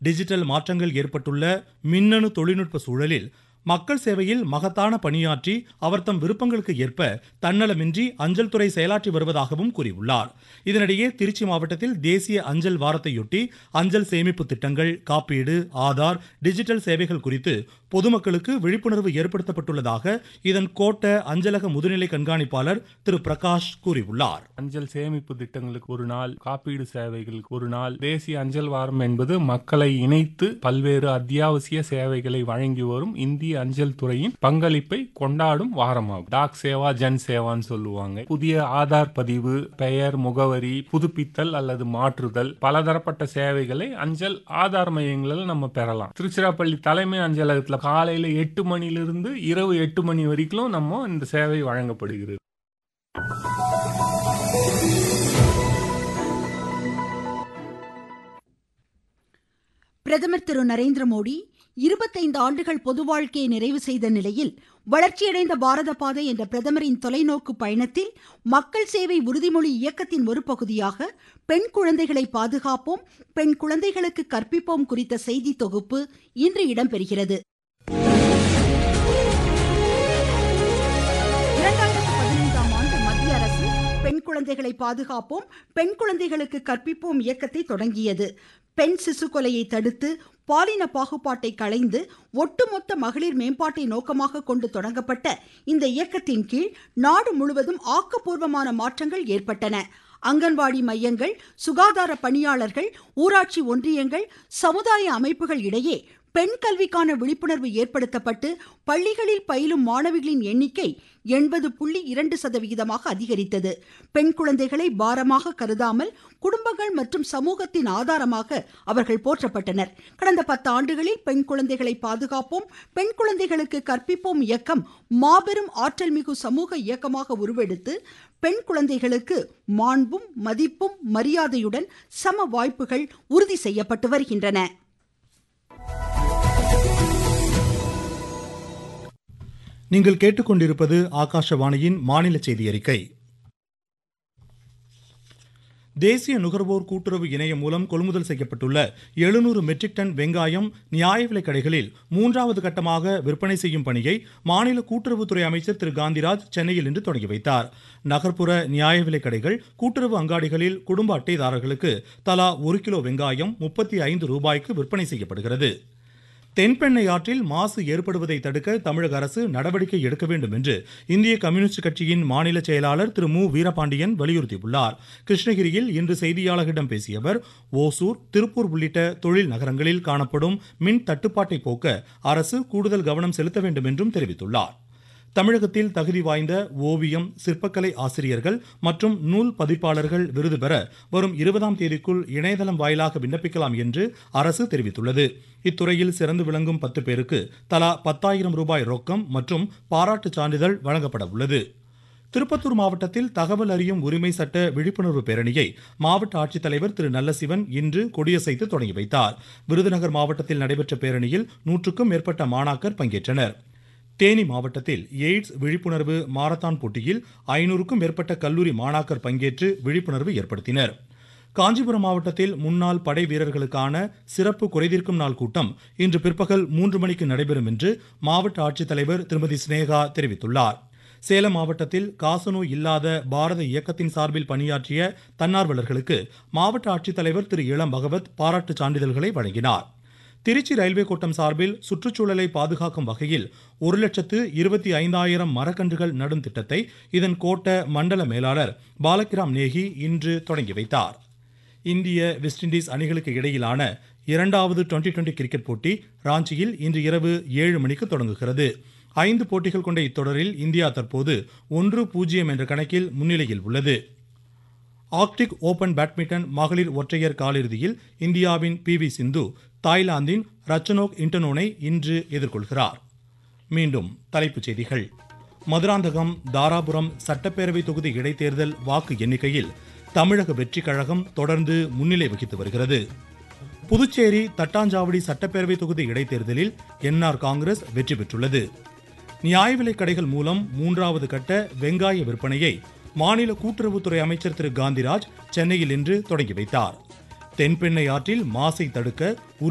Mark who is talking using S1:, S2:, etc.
S1: digital மாற்றங்கள் ஏற்பட்டுள்ள மின்னணு தொழில்நுட்ப சூழலில் மக்கள் சேவையில் மகத்தான பணியாற்றி அவர் தம் விருப்பங்களுக்கு ஏற்ப தன்னலமின்றி அஞ்சல் துறை செயலாற்றி வருவதாகவும் கூறியுள்ளார் இதனிடையே திருச்சி மாவட்டத்தில் தேசிய அஞ்சல் வாரத்தையொட்டி அஞ்சல் சேமிப்பு திட்டங்கள் காப்பீடு ஆதார் டிஜிட்டல் சேவைகள் குறித்து பொதுமக்களுக்கு விழிப்புணர்வு ஏற்படுத்தப்பட்டுள்ளதாக இதன் கோட்ட அஞ்சலக முதுநிலை கண்காணிப்பாளர் திரு பிரகாஷ் கூறியுள்ளார்
S2: அஞ்சல் சேமிப்பு திட்டங்களுக்கு ஒரு நாள் காப்பீடு சேவைகளுக்கு ஒரு நாள் தேசிய அஞ்சல் வாரம் என்பது மக்களை இணைத்து பல்வேறு அத்தியாவசிய சேவைகளை வழங்கி வரும் இந்திய அஞ்சல் துறையின் பங்களிப்பை கொண்டாடும் வாரமாகும் டாக் சேவா ஜன் சேவான்னு சொல்லுவாங்க புதிய ஆதார் பதிவு பெயர் முகவரி புதுப்பித்தல் அல்லது மாற்றுதல் பலதரப்பட்ட சேவைகளை அஞ்சல் ஆதார் மையங்களில் நம்ம பெறலாம் திருச்சிராப்பள்ளி தலைமை அஞ்சலகத்தில் காலையில எட்டு மணிலிருந்து இரவு எட்டு மணி வரைக்கும் நம்ம இந்த சேவை வழங்கப்படுகிறது
S3: பிரதமர் திரு நரேந்திர மோடி இருபத்தைந்து ஆண்டுகள் பொது வாழ்க்கையை நிறைவு செய்த நிலையில் வளர்ச்சியடைந்த பாரத பாதை என்ற பிரதமரின் தொலைநோக்கு பயணத்தில் மக்கள் சேவை உறுதிமொழி இயக்கத்தின் ஒரு பகுதியாக பெண் குழந்தைகளை பாதுகாப்போம் பெண் குழந்தைகளுக்கு கற்பிப்போம் குறித்த செய்தி தொகுப்பு இன்று இடம்பெறுகிறது இரண்டாயிரத்து பதினைந்தாம் ஆண்டு மத்திய அரசு பெண் குழந்தைகளை பாதுகாப்போம் பெண் குழந்தைகளுக்கு கற்பிப்போம் இயக்கத்தை தொடங்கியது பெண் சிசு கொலையை தடுத்து பாலின பாகுபாட்டை களைந்து ஒட்டுமொத்த மகளிர் மேம்பாட்டை நோக்கமாக கொண்டு தொடங்கப்பட்ட இந்த இயக்கத்தின் கீழ் நாடு முழுவதும் ஆக்கப்பூர்வமான மாற்றங்கள் ஏற்பட்டன அங்கன்வாடி மையங்கள் சுகாதார பணியாளர்கள் ஊராட்சி ஒன்றியங்கள் சமுதாய அமைப்புகள் இடையே பெண் கல்விக்கான விழிப்புணர்வு ஏற்படுத்தப்பட்டு பள்ளிகளில் பயிலும் மாணவிகளின் எண்ணிக்கை எண்பது புள்ளி இரண்டு சதவிகிதமாக அதிகரித்தது பெண் குழந்தைகளை பாரமாக கருதாமல் குடும்பங்கள் மற்றும் சமூகத்தின் ஆதாரமாக அவர்கள் போற்றப்பட்டனர் கடந்த பத்து ஆண்டுகளில் பெண் குழந்தைகளை பாதுகாப்போம் பெண் குழந்தைகளுக்கு கற்பிப்போம் இயக்கம் மாபெரும் ஆற்றல் மிகு சமூக இயக்கமாக உருவெடுத்து பெண் குழந்தைகளுக்கு மாண்பும் மதிப்பும் மரியாதையுடன் சம வாய்ப்புகள் உறுதி செய்யப்பட்டு வருகின்றன
S1: நீங்கள் கேட்டுக்கொண்டிருப்பது ஆகாஷவாணியின் மாநில செய்தி அறிக்கை தேசிய நுகர்வோர் கூட்டுறவு இணையம் மூலம் கொள்முதல் செய்யப்பட்டுள்ள எழுநூறு மெட்ரிக் டன் வெங்காயம் நியாய விலைக் கடைகளில் மூன்றாவது கட்டமாக விற்பனை செய்யும் பணியை மாநில கூட்டுறவுத்துறை அமைச்சர் திரு காந்திராஜ் சென்னையில் இன்று தொடங்கி வைத்தார் நகர்ப்புற நியாய விலைக் கடைகள் கூட்டுறவு அங்காடிகளில் குடும்ப அட்டைதாரர்களுக்கு தலா ஒரு கிலோ வெங்காயம் முப்பத்தி ஐந்து ரூபாய்க்கு விற்பனை செய்யப்படுகிறது தென்பெண்ணை ஆற்றில் மாசு ஏற்படுவதை தடுக்க தமிழக அரசு நடவடிக்கை எடுக்க வேண்டும் என்று இந்திய கம்யூனிஸ்ட் கட்சியின் மாநில செயலாளர் திரு மு வீரபாண்டியன் வலியுறுத்தியுள்ளார் கிருஷ்ணகிரியில் இன்று செய்தியாளர்களிடம் பேசிய அவர் ஓசூர் திருப்பூர் உள்ளிட்ட தொழில் நகரங்களில் காணப்படும் மின் தட்டுப்பாட்டை போக்க அரசு கூடுதல் கவனம் செலுத்த வேண்டும் என்றும் தெரிவித்துள்ளார் தமிழகத்தில் தகுதி வாய்ந்த ஓவியம் சிற்பக்கலை ஆசிரியர்கள் மற்றும் நூல் பதிப்பாளர்கள் விருது பெற வரும் இருபதாம் தேதிக்குள் இணையதளம் வாயிலாக விண்ணப்பிக்கலாம் என்று அரசு தெரிவித்துள்ளது இத்துறையில் சிறந்து விளங்கும் பத்து பேருக்கு தலா பத்தாயிரம் ரூபாய் ரொக்கம் மற்றும் பாராட்டுச் சான்றிதழ் வழங்கப்பட உள்ளது திருப்பத்தூர் மாவட்டத்தில் தகவல் அறியும் உரிமை சட்ட விழிப்புணர்வு பேரணியை மாவட்ட ஆட்சித்தலைவர் திரு நல்லசிவன் இன்று கொடியசைத்து தொடங்கி வைத்தார் விருதுநகர் மாவட்டத்தில் நடைபெற்ற பேரணியில் நூற்றுக்கும் மேற்பட்ட மாணாக்கர் பங்கேற்றனர் தேனி மாவட்டத்தில் எய்ட்ஸ் விழிப்புணர்வு மாரத்தான் போட்டியில் ஐநூறுக்கும் மேற்பட்ட கல்லூரி மாணாக்கர் பங்கேற்று விழிப்புணர்வு ஏற்படுத்தினர் காஞ்சிபுரம் மாவட்டத்தில் முன்னாள் படை வீரர்களுக்கான சிறப்பு குறைதீர்க்கும் நாள் கூட்டம் இன்று பிற்பகல் மூன்று மணிக்கு நடைபெறும் என்று மாவட்ட ஆட்சித்தலைவர் திருமதி சினேகா தெரிவித்துள்ளார் சேலம் மாவட்டத்தில் காசநோய் இல்லாத பாரத இயக்கத்தின் சார்பில் பணியாற்றிய தன்னார்வலர்களுக்கு மாவட்ட ஆட்சித்தலைவர் திரு இளம் பகவத் பாராட்டுச் சான்றிதழ்களை வழங்கினார் திருச்சி ரயில்வே கோட்டம் சார்பில் சுற்றுச்சூழலை பாதுகாக்கும் வகையில் ஒரு லட்சத்து இருபத்தி ஐந்தாயிரம் மரக்கன்றுகள் நடும் திட்டத்தை இதன் கோட்ட மண்டல மேலாளர் பாலகிராம் நேகி இன்று தொடங்கி வைத்தார் இந்திய வெஸ்ட் இண்டீஸ் அணிகளுக்கு இடையிலான இரண்டாவது டுவெண்டி டுவெண்டி கிரிக்கெட் போட்டி ராஞ்சியில் இன்று இரவு ஏழு மணிக்கு தொடங்குகிறது ஐந்து போட்டிகள் கொண்ட இத்தொடரில் இந்தியா தற்போது ஒன்று பூஜ்ஜியம் என்ற கணக்கில் முன்னிலையில் உள்ளது ஆர்க்டிக் ஓபன் பேட்மிண்டன் மகளிர் ஒற்றையர் காலிறுதியில் இந்தியாவின் பி வி சிந்து தாய்லாந்தின் ரச்சனோக் இன்டனோனை இன்று எதிர்கொள்கிறார் மீண்டும் தலைப்புச் செய்திகள் மதுராந்தகம் தாராபுரம் சட்டப்பேரவை தொகுதி இடைத்தேர்தல் வாக்கு எண்ணிக்கையில் தமிழக வெற்றிக் கழகம் தொடர்ந்து முன்னிலை வகித்து வருகிறது புதுச்சேரி தட்டாஞ்சாவடி சட்டப்பேரவை தொகுதி இடைத்தேர்தலில் என்ஆர் காங்கிரஸ் வெற்றி பெற்றுள்ளது நியாய விலைக் கடைகள் மூலம் மூன்றாவது கட்ட வெங்காய விற்பனையை மாநில கூட்டுறவுத்துறை அமைச்சர் திரு காந்திராஜ் சென்னையில் இன்று தொடங்கி வைத்தார் தென்பெண்ணை ஆற்றில் மாசை தடுக்க